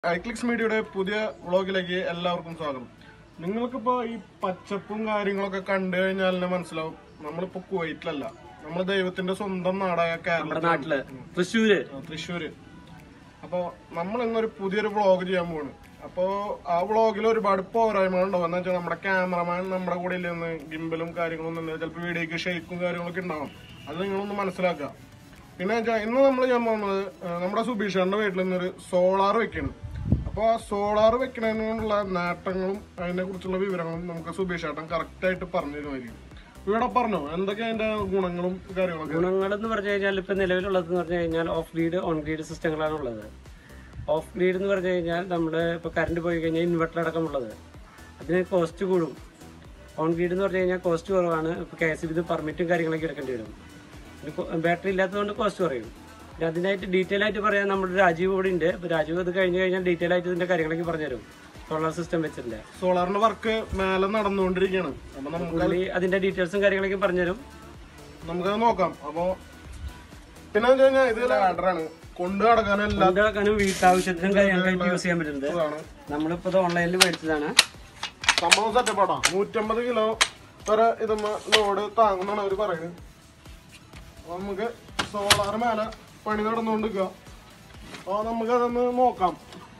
IClicks മീഡിയയുടെ പുതിയ വ്ളോഗിലേക്ക് എല്ലാവർക്കും സ്വാഗതം നിങ്ങൾക്കിപ്പോ ഈ പച്ചപ്പും കാര്യങ്ങളൊക്കെ കണ്ടു കഴിഞ്ഞാൽ തന്നെ മനസ്സിലാവും നമ്മളിപ്പോ കുവൈറ്റിലല്ല നമ്മൾ ദൈവത്തിന്റെ സ്വന്തം നാടായ നമ്മുടെ കേരളത്തിലാണ് നാട്ടില് തൃശ്ശൂര് ആ, തൃശ്ശൂര് അപ്പോ നമ്മൾ ഇന്നൊരു പുതിയൊരു വ്ളോഗ് ചെയ്യാൻ പോവാണ് അപ്പോ ആ വ്ളോഗിൽ ഒരുപാട് പോരായ്മകൾ ഉണ്ടാവും എന്ന് വെച്ചാൽ നമ്മുടെ ക്യാമറമാൻ നമ്മുടെ കൂടെ ഇല്ലെന്ന് ഗിംബലും കാര്യങ്ങളൊന്നും ഉണ്ടെങ്കിൽ ചിലപ്പോൾ വീഡിയോക്ക് ഷെയ്ക്കും കാര്യങ്ങളൊക്കെ ഉണ്ടാവും അത് നിങ്ങളൊന്ന് മനസ്സിലാക്കുക പിന്നെ വെച്ചാൽ ഇന്ന് നമ്മൾ ചെയ്യാൻ പോകുന്നത് ആ, നമ്മുടെ സുബീഷേറിന്റെ വീട്ടിൽ നിന്നൊരു സോളാർ വെക്കണം അപ്പോൾ ആ സോളാർ വെക്കുന്നതിനുള്ള നേട്ടങ്ങളും അതിനെ കുറിച്ചുള്ള വിവരങ്ങളും നമുക്ക് സുബീഷേട്ടൻ കറക്റ്റ് ആയിട്ട് പറഞ്ഞു തരുമായിരിക്കും ഇവിടെ പറഞ്ഞോ എന്തൊക്കെ അതിന്റെ ഗുണങ്ങളും കാര്യങ്ങളൊക്കെ ഗുണങ്ങൾ എന്ന് പറഞ്ഞു കഴിഞ്ഞാൽ ഇപ്പൊ നിലവിലുള്ളത് എന്ന് പറഞ്ഞു കഴിഞ്ഞാൽ ഓഫ് ഗ്രീഡ് ഓൺ ഗ്രീഡ് സിസ്റ്റങ്ങളാണ് ഉള്ളത് ഓഫ് ഗ്രീഡ് എന്ന് പറഞ്ഞു കഴിഞ്ഞാൽ നമ്മുടെ ഇപ്പൊ കറണ്ട് പോയി കഴിഞ്ഞാൽ ഇൻവെർട്ടർ അടക്കമുള്ളത് അതിന് കോസ്റ്റ് കൂടും ഓൺ ഗ്രീഡ് എന്ന് പറഞ്ഞു കഴിഞ്ഞാൽ കോസ്റ്റ് കുറവാണ് ഇപ്പൊ കെ എസ് ബി പെർമിറ്റും കാര്യങ്ങളൊക്കെ എടുക്കേണ്ടി വരും ബാറ്ററി ഇല്ലാത്തതുകൊണ്ട് കോസ്റ്റ് കുറയും പിന്നെ അതിനായിട്ട് ഡീറ്റെയിൽ ആയിട്ട് പറയാൻ നമ്മുടെ രാജീവ് കൂടെ ഉണ്ട് ഇപ്പൊ രാജീവ് ഇത് കഴിഞ്ഞ് കഴിഞ്ഞാൽ ഡീറ്റെയിൽ ആയിട്ട് ഇതിന്റെ കാര്യങ്ങളൊക്കെ പറഞ്ഞുതരും സോളാർ സിസ്റ്റം വെച്ചിട്ടുണ്ട് സോളാറിന്റെ വർക്ക് മേലെ നടന്നുകൊണ്ടിരിക്കുകയാണ് അപ്പൊ നമുക്ക് പുള്ളി അതിന്റെ ഡീറ്റെയിൽസും കാര്യങ്ങളൊക്കെ പറഞ്ഞുതരും നമുക്കത് നോക്കാം അപ്പൊ പിന്നെ വെച്ച് കഴിഞ്ഞാൽ ഇത് ലാഡറാണ് കൊണ്ടു നടക്കാനെല്ലാം കൊണ്ടുനടക്കാനും വീട്ടാവശ്യത്തിനും കാര്യങ്ങൾക്കായിട്ട് യൂസ് ചെയ്യാൻ പറ്റുന്നത് ഇതാണ് നമ്മളിപ്പോ ഇത് ഓൺലൈനിൽ മേടിച്ചതാണ് സംഭവം സെറ്റപ്പാടാ നൂറ്റമ്പത് കിലോ വരെ ഇതുമ്മ ലോഡ് താങ്ങുന്നാണ് അവര് പറയുന്നത് അപ്പൊ നമുക്ക് സോളാർ മേലെ പണി നടന്നുകൊണ്ടിരിക്കുക അപ്പൊ നമുക്ക് അതൊന്ന് നോക്കാം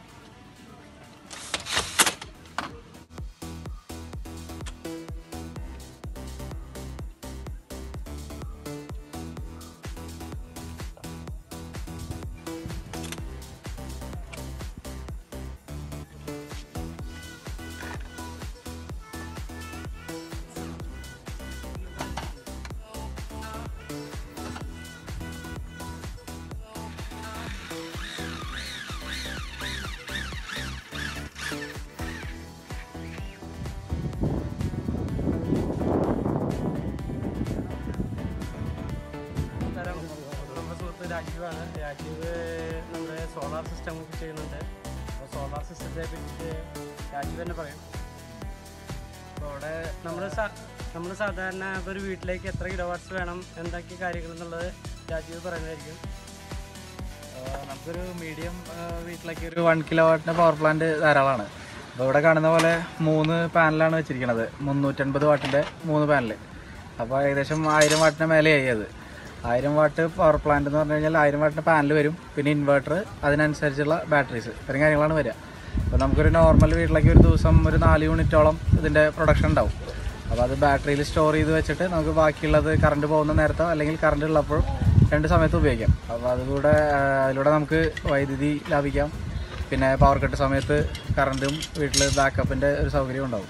നമസ്കാരം നമ്മുടെ സുഹൃത്ത് രാജീവാണ് രാജീവ് നമ്മുടെ സോളാർ സിസ്റ്റം ഒക്കെ ചെയ്യുന്നുണ്ട് അപ്പോൾ സോളാർ സിസ്റ്റത്തെ പറ്റിയിട്ട് രാജീവ് തന്നെ പറയും അപ്പോൾ അവിടെ നമ്മൾ നമ്മൾ സാധാരണ ഇപ്പോൾ ഒരു വീട്ടിലേക്ക് എത്ര കിലോ വാട്ട്സ് വേണം എന്തൊക്കെ കാര്യങ്ങൾ എന്നുള്ളത് രാജീവ് പറയുന്നതായിരിക്കും ആഹ് നമുക്കൊരു മീഡിയം വീട്ടിലേക്ക് ഒരു വൺ കിലോ വാട്ടിൻ്റെ പവർ പ്ലാന്റ് ധാരാളമാണ് അപ്പോൾ ഇവിടെ കാണുന്ന പോലെ മൂന്ന് പാനലാണ് വെച്ചിരിക്കുന്നത് മുന്നൂറ്റൻപത് വാട്ടിൻ്റെ മൂന്ന് പാനൽ അപ്പോൾ ഏകദേശം ആയിരം വാട്ടിന് മേലെയായി അത് ആയിരം വാട്ട് പവർ പ്ലാന്റ് എന്ന് പറഞ്ഞു കഴിഞ്ഞാൽ ആയിരം വാട്ടിൻ്റെ പാനൽ വരും പിന്നെ ഇൻവെർട്ടർ അതിനനുസരിച്ചുള്ള ബാറ്ററീസ് ഇത്രയും കാര്യങ്ങളാണ് വരിക അപ്പോൾ നമുക്കൊരു നോർമൽ വീട്ടിലേക്ക് ഒരു ദിവസം ഒരു നാല് യൂണിറ്റോളം ഇതിൻ്റെ പ്രൊഡക്ഷൻ ഉണ്ടാവും അപ്പോൾ അത് ബാറ്ററിയിൽ സ്റ്റോർ ചെയ്ത് വെച്ചിട്ട് നമുക്ക് ബാക്കിയുള്ളത് കറണ്ട് പോകുന്ന നേരത്തോ അല്ലെങ്കിൽ കറണ്ട് ഉള്ളപ്പോഴും രണ്ട് സമയത്ത് ഉപയോഗിക്കാം അപ്പോൾ അതുകൂടെ ആ, അതിലൂടെ നമുക്ക് വൈദ്യുതി ലാഭിക്കാം പിന്നെ പവർ കട്ട് സമയത്ത് കറണ്ടും വീട്ടിൽ ബാക്കപ്പിൻ്റെ ഒരു സൗകര്യം ഉണ്ടാവും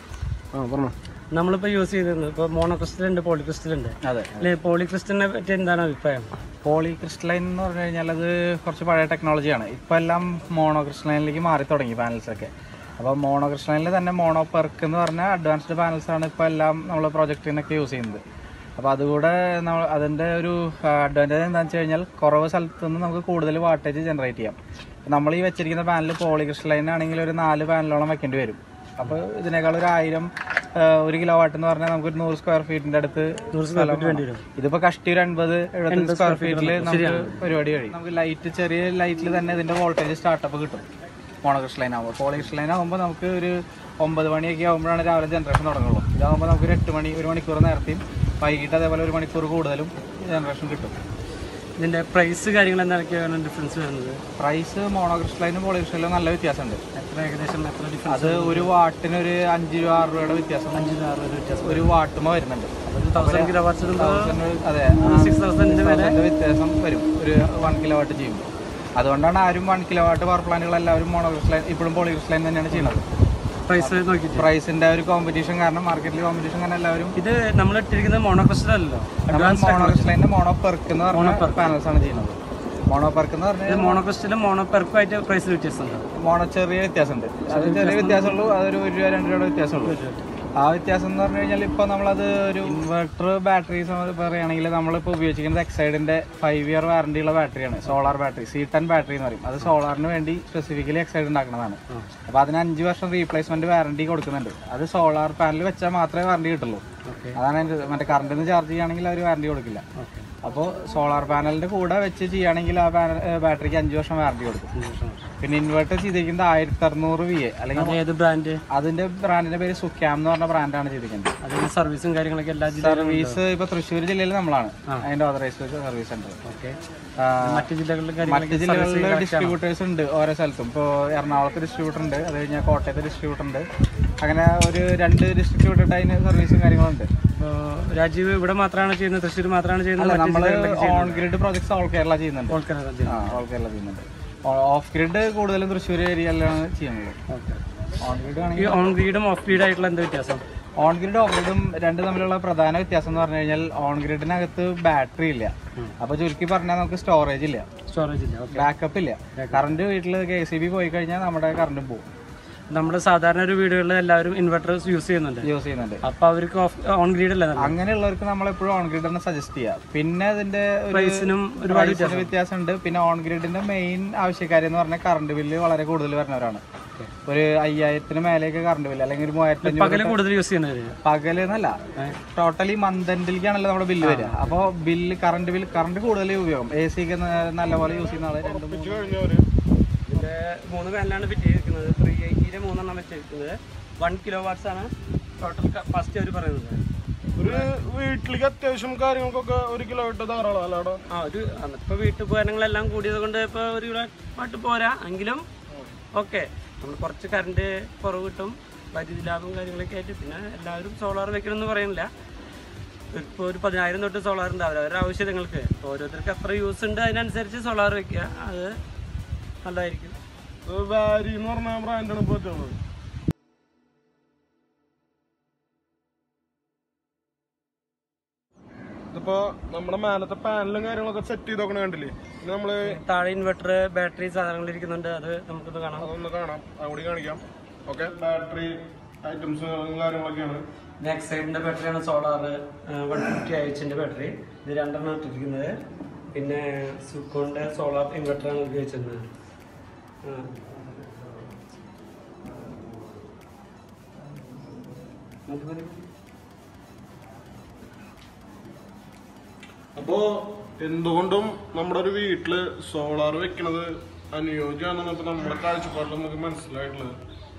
ആ പറഞ്ഞോ നമ്മളിപ്പോൾ യൂസ് ചെയ്തിരുന്നത് ഇപ്പോൾ മോണോ ക്രിസ്റ്റൽ ഉണ്ട് പോളി ക്രിസ്റ്റൽ ഉണ്ട് അതെ അല്ലെ പോളി ക്രിസ്റ്റലിനെ പറ്റി എന്താണ് അഭിപ്രായം പോളി ക്രിസ്റ്റലൈൻ എന്ന് പറഞ്ഞു കഴിഞ്ഞാൽ അത് കുറച്ച് പഴയ ടെക്നോളജിയാണ് ഇപ്പോൾ എല്ലാം മോണോ ക്രിസ്റ്റലൈനിലേക്ക് മാറി തുടങ്ങി പാനൽസൊക്കെ അപ്പോൾ മോണോ ക്രിസ്റ്റലൈനിൽ തന്നെ മോണോ പെർക്ക് എന്ന് പറഞ്ഞ അഡ്വാൻസ്ഡ് പാനൽസ് ആണ് ഇപ്പോൾ എല്ലാം നമ്മൾ പ്രൊജക്റ്റിനൊക്കെ യൂസ് ചെയ്യുന്നത് അപ്പോൾ അതുകൂടെ നമ്മൾ അതിൻ്റെ ഒരു അഡ്വാൻറ്റേജ് എന്താണെന്ന് വെച്ച് കഴിഞ്ഞാൽ കുറവ് സ്ഥലത്ത് നിന്ന് നമുക്ക് കൂടുതൽ വാട്ടേജ് ജനറേറ്റ് ചെയ്യാം നമ്മൾ ഈ വെച്ചിരിക്കുന്ന പാനൽ പോളി ക്രിസ്റ്റലൈൻ ആണെങ്കിൽ ഒരു നാല് പാനലോളം വെക്കേണ്ടി വരും അപ്പോൾ ഇതിനേക്കാൾ ഒരു ആയിരം ആ, ഒരു കിലോ വാട്ട് എന്ന് പറഞ്ഞാൽ നമുക്ക് ഒരു നൂറ് സ്ക്വയർ ഫീറ്റിന്റെ അടുത്ത് സ്ഥലം വേണ്ടി വരും ഇതിപ്പോ കഷ്ടി ഒരു അൻപത് എഴുപത്തഞ്ച് സ്ക്വയർ ഫീറ്റിൽ നമുക്ക് പരിപാടി കഴിയും നമുക്ക് ലൈറ്റ് ചെറിയ ലൈറ്റിൽ തന്നെ ഇതിന്റെ വോൾട്ടേജ് സ്റ്റാർട്ടപ്പ് കിട്ടും മോണോക്രിസ്റ്റ് ലൈൻ ആകുമ്പോൾ പോളിക്രിസ്റ്റ് ലൈൻ ആകുമ്പോൾ നമുക്ക് ഒരു ഒമ്പത് മണിയൊക്കെ ആകുമ്പോഴാണ് രാവിലെ ജനറേഷൻ തുടങ്ങുള്ളൂ ഇതാകുമ്പോൾ നമുക്ക് ഒരു എട്ട് മണി ഒരു മണിക്കൂർ നേരത്തെയും വൈകിട്ട് അതേപോലെ ഒരു മണിക്കൂർ കൂടുതലും ജനറേഷൻ കിട്ടും ഇതിന്റെ പ്രൈസ് കാര്യങ്ങൾ എന്തൊക്കെയാണ് ഡിഫറൻസ് വരുന്നത് പ്രൈസ് മോണോക്രിസ്റ്റ് ലൈനും പോളിക്രിസ്റ്റ് ലൈനും നല്ല വ്യത്യാസമുണ്ട് എത്ര ഏകദേശം എത്ര ഡിഫറൻസ് അത് ഒരു വാട്ടിന് ഒരു അഞ്ച് രൂപ ആറ് രൂപയുടെ വ്യത്യാസം അഞ്ച് ആറ് ഒരു വ്യത്യാസം ഒരു വാട്ടുമ വരുന്നുണ്ട് തൗസൻഡ് കിലോ വാട്ട്സ് Thousand അതെ സിക്സ് തൗസൻഡിന്റെ മേലെ അതിന്റെ വ്യത്യാസം വരും ഒരു വൺ കിലോ വാട്ട് ചെയ്യുമ്പോൾ അതുകൊണ്ടാണ് ആരും വൺ കിലോ വാട്ട് പവർ പ്ലാന്റുകൾ എല്ലാവരും മോണോക്രിസ്റ്റലൈൻ ഇപ്പോഴും പോളിക്രിസ്റ്റലൈൻ തന്നെയാണ് ചെയ്യുന്നത് പ്രൈസ് നോക്കിയിട്ട് പ്രൈസിന്റെ ഒരു കോമ്പറ്റീഷൻ കാരണം മാർക്കറ്റിൽ കോമ്പറ്റീഷൻ കാരണം എല്ലാവരും ഇത് നമ്മൾ ഇട്ടിരിക്കുന്നത് മോണോക്രിസ്റ്റൽ അല്ലല്ലോ മോണോക്രിസ്റ്റലൈൻ്റെ മോണോ പെർക്ക് എന്ന് പറഞ്ഞ പാനൽസ് ആണ് ചെയ്യുന്നത് മോണോ പെർക്ക് എന്ന് ഇത് പറഞ്ഞാൽ മോണോക്രിസ്റ്റലും മോണോപെർക്കും ആയിട്ട് പ്രൈസ് വ്യത്യാസമുണ്ട് മോണോ ചെറിയ വ്യത്യാസമുണ്ട് അത് ചെറിയ വ്യത്യാസമുള്ളൂ അതൊരു ഒരു രൂപ രണ്ട് രൂപയുടെ വ്യത്യാസമുള്ളൂ ആ വ്യത്യാസം എന്ന് പറഞ്ഞു കഴിഞ്ഞാൽ ഇപ്പോൾ നമ്മളത് ഒരു ഇൻവെർട്ടർ ബാറ്ററീസ് പറയുകയാണെങ്കിൽ നമ്മളിപ്പോൾ ഉപയോഗിച്ചിരിക്കുന്നത് എക്സൈഡിന്റെ ഫൈവ് ഇയർ വാറണ്ടി ഉള്ള ബാറ്ററിയാണ് solar battery C ten battery എന്ന് പറയും അത് സോളാറിന് വേണ്ടി സ്പെസിഫിക്കലി എക്സൈഡ് ഉണ്ടാക്കുന്നതാണ് അപ്പോൾ അതിന് അഞ്ച് വർഷം റീപ്ലേസ്മെന്റ് വാറണ്ടി കൊടുക്കുന്നുണ്ട് അത് സോളാർ പാനൽ വെച്ചാൽ മാത്രമേ വാറണ്ടി കിട്ടുള്ളൂ അതാണ് അതിന്റെ ഇത്. മറ്റേ കറണ്ടിന് ചാർജ് ചെയ്യുകയാണെങ്കിൽ അവർ വാറണ്ടി കൊടുക്കില്ല അപ്പോൾ സോളാർ പാനലിന്റെ കൂടെ വെച്ച് ചെയ്യുകയാണെങ്കിൽ ആ പാനൽ ബാറ്ററിക്ക് അഞ്ച് വർഷം വാറണ്ടി കൊടുക്കും പിന്നെ ഇൻവെർട്ടർ ചെയ്തിരിക്കുന്നത് ആയിരത്തി അറുന്നൂറ് വി എ അല്ലെങ്കിൽ അത് ഏത് ബ്രാൻഡ് അതിന്റെ ബ്രാൻഡിന്റെ പേര് സുക്യാം എന്ന് പറഞ്ഞ ബ്രാൻഡാണ് ചെയ്തിരിക്കുന്നത് അതിന്റെ സർവീസും കാര്യങ്ങളൊക്കെ എല്ലാ ജില്ലയിലും സർവീസ് ഇപ്പൊ തൃശ്ശൂർ ജില്ലയിൽ നമ്മളാണ് അതിന്റെ ഓതറൈസ്ഡ് സർവീസ് സെന്റർ ഓക്കെ മറ്റു ജില്ലകളിലും മറ്റ് കാര്യങ്ങളൊക്കെ ജില്ലകളിൽ ഡിസ്ട്രിബ്യൂട്ടേഴ്സ് ഉണ്ട് ഓരോ സ്ഥലത്തും ഇപ്പോൾ എറണാകുളത്ത് ഡിസ്ട്രിബ്യൂട്ടർ ഉണ്ട് അത് കഴിഞ്ഞാൽ കോട്ടയത്ത് ഡിസ്ട്രിബ്യൂട്ടർ ഉണ്ട് അങ്ങനെ ഒരു രണ്ട് ഡിസ്ട്രിബ്യൂട്ടർ അതിന് സർവീസും കാര്യങ്ങളുണ്ട് ഇപ്പോ രാജീവ് ഇവിടെ മാത്രമാണ് ചെയ്യുന്നത് തൃശ്ശൂർ മാത്രമാണ് ചെയ്യുന്നത് അല്ല മറ്റു നമ്മൾ ജില്ലകളിലൊക്കെ on grid projects all Kerala ചെയ്യുന്നുണ്ട് ഓൾക്കാരാണ് ചെയ്യുന്നത്. ആ ഓൾ കേരള ചെയ്യുന്നുണ്ട് ഓഫ് ഗ്രിഡ് കൂടുതലും തൃശ്ശൂർ ഏരിയയിലാണ് ചെയ്യുന്നത് ഓക്കെ. ഓൺ ഗ്രിഡ് ഈ ആണെങ്കിൽ ഓൺ ഗ്രീഡും ഓഫ് ഗ്രീഡ് ആയിട്ടുള്ള എന്താ വ്യത്യാസം ഓൺ ഗ്രിഡ് ഓഫ് ഗ്രിഡും രണ്ട് തമ്മിലുള്ള പ്രധാന വ്യത്യാസം എന്ന് പറഞ്ഞു കഴിഞ്ഞാൽ ഓൺ ഗ്രിഡിനകത്ത് ബാറ്ററി ഇല്ല അപ്പൊ ചുരുക്കി പറഞ്ഞാൽ നമുക്ക് സ്റ്റോറേജ് ഇല്ല സ്റ്റോറേജ് ഇല്ല ഓക്കെ ബാക്കപ്പ് ഇല്ല കറണ്ട് വീട്ടിൽ കെ സി ബി പോയി കഴിഞ്ഞാൽ നമ്മുടെ കറണ്ടും പോകും നമ്മുടെ സാധാരണ ഒരു വീടുകളിൽ എല്ലാവരും ഇൻവെർട്ടർ യൂസ് ചെയ്യുന്നുണ്ട് യൂസ് ചെയ്യുന്നുണ്ട് അപ്പൊ അവർക്ക് ഓഫ് ഓൺ ഗ്രീഡ് അല്ലേ നല്ലത് അങ്ങനെയുള്ളവർക്ക് നമ്മൾ എപ്പോഴും ഓൺ ഗ്രിഡ് തന്നെ സജസ്റ്റ് ചെയ്യാം പിന്നെ അതിന്റെ ഒരു പ്രൈസിനും ഒരുപാട് പ്രൈസിന് വ്യത്യാസമുണ്ട് പിന്നെ ഓൺ ഗ്രിഡിന്റെ മെയിൻ ആവശ്യക്കാരി എന്ന് പറഞ്ഞാൽ കറണ്ട് ബില്ല് വളരെ കൂടുതൽ വരുന്നവരാണ് ഒരു അയ്യായിരത്തിന് മേലേക്ക് കറണ്ട് ബില്ല് അല്ലെങ്കിൽ ഒരു മൂവായിരത്തി അഞ്ഞൂറ് പകല് കൂടുതൽ യൂസ് ചെയ്യുന്നവര് പകല് എന്നല്ല ടോട്ടലി മന്ത് എൻഡിലേക്കാണല്ലോ നമ്മുടെ ബില്ല് വരിക അപ്പോൾ ബില്ല് കറണ്ട് ബില്ല് കറണ്ട് കൂടുതൽ ഉപയോഗം എ സി ഒക്കെ നല്ലപോലെ യൂസ് ചെയ്യുന്ന ആള് രണ്ട് മൂന്ന് കഴിഞ്ഞവര് ഇതിന്റെ മൂന്ന് പാനലാണ് ഫിറ്റ് ചെയ്തിരിക്കുന്നത് ത്രീ എയ്റ്റിയുടെ മൂന്നെണ്ണം വെച്ചിരിക്കുന്നത് വൺ കിലോ വാട്ട്സ് ആണ് ടോട്ടൽ ഫസ്റ്റ് അവർ പറയുന്നത് ഒരു വീട്ടിലേക്ക് അത്യാവശ്യം കാര്യങ്ങൾക്കൊക്കെ ഒരു കിലോ ഇട്ട് ധാരാളം അല്ലാടോ ആ ഒരു ഇപ്പൊ വീട്ടുപകരണങ്ങളെല്ലാം കൂടിയത് കൊണ്ട് ഇപ്പൊ ഒരു കിലോ വാട്ട് പോരാ എങ്കിലും ഓക്കെ നമ്മൾ കുറച്ച് കറണ്ട് കുറവ് കിട്ടും വൈദ്യുതി ലാഭം കാര്യങ്ങളൊക്കെ ആയിട്ട് പിന്നെ എല്ലാവരും സോളാർ വെക്കണമെന്ന് പറയുന്നില്ല ഇപ്പോൾ ഒരു പതിനായിരം തൊട്ട് സോളാർ ഉണ്ടാവില്ല അവരുടെ ആവശ്യങ്ങൾക്ക് ഓരോരുത്തർക്ക് എത്ര യൂസ് ഉണ്ട് അതിനനുസരിച്ച് സോളാർ വെക്കുക അത് നല്ലതായിരിക്കും വാരി എന്ന് പറഞ്ഞ ബ്രാൻഡാണ് ഇപ്പോൾ പറ്റുന്നത് ഇതിപ്പോ നമ്മുടെ മേലത്തെ പാനലും കാര്യങ്ങളൊക്കെ സെറ്റ് ചെയ്ത് നോക്കണ കണ്ടില്ലേ ഇനി നമ്മള് താഴെ ഇൻവെർട്ടർ ബാറ്ററി സാധനങ്ങൾ ഇരിക്കുന്നുണ്ട് അത് നമുക്കൊന്ന് കാണാം അതൊന്ന് കാണാം അതുകൂടി കാണിക്കാം ഓക്കെ ബാറ്ററി ഐറ്റംസ് കാര്യങ്ങളൊക്കെയാണ് ബാക്ക് സൈഡിന്റെ ബാറ്ററിയാണ് സോളാർ വൺ ഫിഫ്റ്റി എച്ചിന്റെ ബാറ്ററി ഇത് രണ്ടെണ്ണം ഇട്ടിരിക്കുന്നത് പിന്നെ സുക്കോന്റെ സോളാർ ഇൻവെർട്ടറാണ് ഉപയോഗിച്ചിരുന്നത് ആ. മതി, മതി. അപ്പോ എന്തുകൊണ്ടും നമ്മുടെ ഒരു വീട്ടില് സോളാർ വെക്കണത് അനുയോജ്യമാണെന്ന് ഇപ്പൊ നമ്മുടെ കാഴ്ചപ്പാടിൽ നമുക്ക് മനസ്സിലായിട്ടുള്ളത്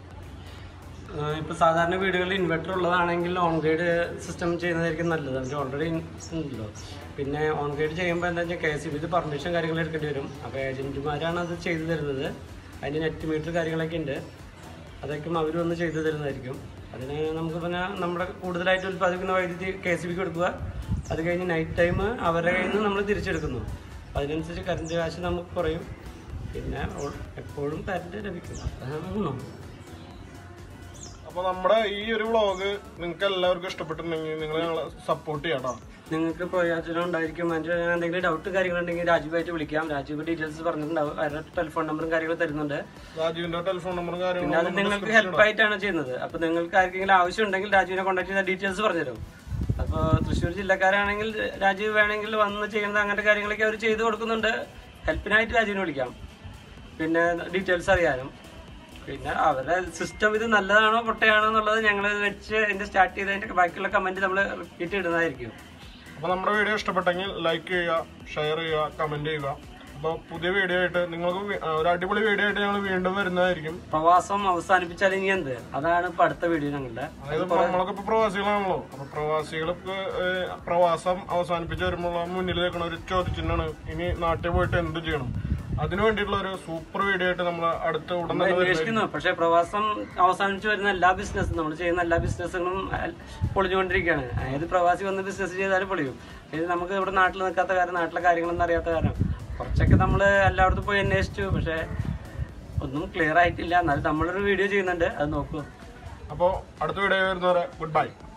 ആ, ഇപ്പൊ സാധാരണ വീടുകളിൽ ഇൻവെർട്ടർ ഉള്ളതാണെങ്കിൽ ഓൺ ഗ്രേഡ് സിസ്റ്റം ചെയ്യുന്നതായിരിക്കും നല്ലത് അവർ ഓൾറെഡി ഉണ്ടല്ലോ പിന്നെ ഓൺ ഗ്രേഡ് ചെയ്യുമ്പോൾ എന്താ വെച്ചാൽ കെ എസ് ബി പെർമിഷൻ കാര്യങ്ങൾ എടുക്കേണ്ടി വരും അപ്പോൾ ഏജന്റുമാരാണ് അത് ചെയ്തു തരുന്നത് അതിന് നെറ്റ് മീറ്റർ കാര്യങ്ങളൊക്കെ ഉണ്ട് അതൊക്കെ അവർ വന്ന് ചെയ്തു തരുന്നതായിരിക്കും അതിന് നമുക്ക് പിന്നെ നമ്മുടെ കൂടുതലായിട്ട് ഉൽപ്പാദിക്കുന്ന വൈദ്യുതി കെ എസ് ബിക്ക് കൊടുക്കുക അത് കഴിഞ്ഞ് നൈറ്റ് ടൈം അവരുടെ കയ്യിൽ നിന്ന് നമ്മൾ തിരിച്ചെടുക്കുന്നു അപ്പോൾ അതിനനുസരിച്ച് കറണ്ട് കാശ് നമുക്ക് കുറയും പിന്നെ ഓൾ- എപ്പോഴും കറണ്ട് ലഭിക്കും അതാണ് ഗുണം അപ്പൊ നമ്മുടെ ഈ ഒരു വ്ളോഗ് നിങ്ങൾക്ക് എല്ലാവർക്കും ഇഷ്ടപ്പെട്ടിട്ടുണ്ടെങ്കിൽ നിങ്ങൾ ഞങ്ങളെ സപ്പോർട്ട് ചെയ്യാട്ടോ നിങ്ങൾക്ക് പ്രയോജനം ഉണ്ടായിരിക്കും അതിന്റെ എന്തെങ്കിലും ഡൗട്ട് കാര്യങ്ങളുണ്ടെങ്കിൽ രാജീവായിട്ട് വിളിക്കാം രാജീവ് ഡീറ്റെയിൽസ് പറഞ്ഞിട്ടുണ്ടാവും അവരുടെ ടെലിഫോൺ നമ്പറും കാര്യങ്ങളും തരുന്നുണ്ട് രാജീവിന്റെ ടെലിഫോൺ നമ്പറും പിന്നെ കാര്യങ്ങളും അത് നിങ്ങൾക്ക് ഹെൽപ്പ് ആയിട്ടാണ് ചെയ്യുന്നത് അപ്പൊ നിങ്ങൾക്ക് ആർക്കെങ്കിലും ആവശ്യം ഉണ്ടെങ്കിൽ രാജീവിനെ കോൺടാക്ട് ചെയ്ത ഡീറ്റെയിൽസ് പറഞ്ഞുതരും അപ്പോൾ തൃശ്ശൂർ ജില്ലക്കാരാണെങ്കിൽ രാജീവ് വേണമെങ്കിൽ വന്ന് ചെയ്യുന്ന അങ്ങനത്തെ കാര്യങ്ങളൊക്കെ അവർ ചെയ്തു കൊടുക്കുന്നുണ്ട് ഹെൽപ്പിനായിട്ട് രാജീവിനെ വിളിക്കാം പിന്നെ ഡീറ്റെയിൽസ് അറിയാനും പിന്നെ അവരുടെ സിസ്റ്റം ഇത് നല്ലതാണോ പൊട്ടയാണോ എന്നുള്ളത് ഞങ്ങൾ വെച്ച് അതിന്റെ സ്റ്റാർട്ട് ചെയ്തതിന്റെ ബാക്കിയുള്ള കമന്റ് നമ്മൾ റിപ്പീറ്റ് ഇടുന്നതായിരിക്കും അപ്പൊ നമ്മുടെ വീഡിയോ ഇഷ്ടപ്പെട്ടെങ്കിൽ ലൈക്ക് ചെയ്യുക ഷെയർ ചെയ്യുക കമന്റ് ചെയ്യുക അപ്പോൾ പുതിയ വീഡിയോ ആയിട്ട് നിങ്ങൾക്ക് വി- ആ, ഒരു അടിപൊളി വീഡിയോ ആയിട്ട് ഞങ്ങൾ വീണ്ടും വരുന്നതായിരിക്കും പ്രവാസം അവസാനിപ്പിച്ചാൽ ഇനി എന്ത് അതാണ് ഇപ്പൊ അടുത്ത വീഡിയോ ഞങ്ങളുടെ അതായത് ഇപ്പൊ നമ്മളൊക്കെ ഇപ്പൊ പ്രവാസികളാണല്ലോ അപ്പൊ പ്രവാസികൾക്ക് ഏഹ്, പ്രവാസം അവസാനിപ്പിച്ച് വരുമ്പോൾ മുന്നിൽ നിൽക്കുന്ന ഒരു ചോദ്യചിഹ്നമാണ് ഇനി നാട്ടിൽ പോയിട്ട് എന്ത് ചെയ്യണം അതിനു വേണ്ടിയിട്ടുള്ള ഒരു സൂപ്പർ വീഡിയോ ആയിട്ട് നമ്മൾ അടുത്ത ഉടൻ തന്നെ വരുന്നതായിരിക്കും. അന്വേഷിക്കുന്നു പക്ഷെ പ്രവാസം അവസാനിച്ചു വരുന്ന എല്ലാ ബിസിനസ്സും നമ്മൾ ചെയ്യുന്ന എല്ലാ ബിസിനസ്സുകളും അൽ- പൊളിഞ്ഞുകൊണ്ടിരിക്കുകയാണ് ഏത് പ്രവാസി വന്ന് ബിസിനസ് ചെയ്താലും പൊളിയും ഇത് നമുക്ക് ഇവിടെ നാട്ടിൽ നിൽക്കാത്ത കാരണം നാട്ടിലെ കാര്യങ്ങളൊന്നും അറിയാത്ത കാരണം കുറച്ചൊക്കെ നമ്മൾ എല്ലായിടത്തും പോയി അന്വേഷിച്ചു പക്ഷെ ഒന്നും ക്ലിയർ ആയിട്ടില്ല എന്നാലും നമ്മളൊരു വീഡിയോ ചെയ്യുന്നുണ്ട് അത് നോക്കൂ അപ്പോൾ അടുത്ത വീഡിയോ വരുന്നവരെ ഗുഡ് ബൈ